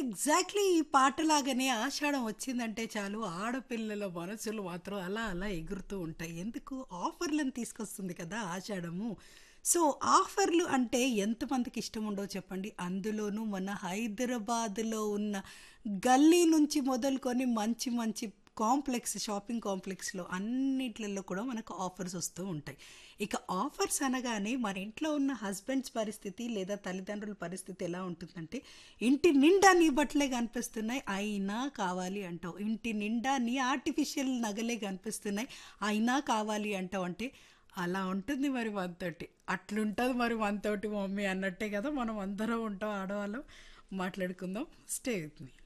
exactly ఈ పాటలాగానే ఆషాఢం వచ్చిందంటే చాలు ఆడపిల్లల మనసులు మాత్రం అలా అలా ఎగురుతూ ఉంటాయి ఎందుకు ఆఫర్లను తీసుకొస్తుంది కదా ఆషాఢము సో ఆఫర్లు అంటే ఎంతమందికి ఇష్టం ఉండో చెప్పండి అందులోనూ మన హైదరాబాద్లో ఉన్న గల్లీ నుంచి మొదలుకొని మంచి మంచి కాంప్లెక్స్ షాపింగ్ కాంప్లెక్స్లో అన్నిట్లలో కూడా మనకు ఆఫర్స్ వస్తూ ఉంటాయి ఇక ఆఫర్స్ అనగానే మన ఇంట్లో ఉన్న హస్బెండ్స్ పరిస్థితి లేదా తల్లిదండ్రుల పరిస్థితి ఎలా ఉంటుందంటే ఇంటి నిండా నీ బట్టలే కనిపిస్తున్నాయి అయినా కావాలి అంటావు ఇంటి నిండా నీ ఆర్టిఫిషియల్ నగలే కనిపిస్తున్నాయి అయినా కావాలి అంటావు అంటే అలా ఉంటుంది మరి మనతోటి అట్లుంటుంది మరి మనతోటి మమ్మీ అన్నట్టే కదా మనం అందరం ఉంటాం ఆడవాళ్ళం మాట్లాడుకుందాం స్టే విత్ మీ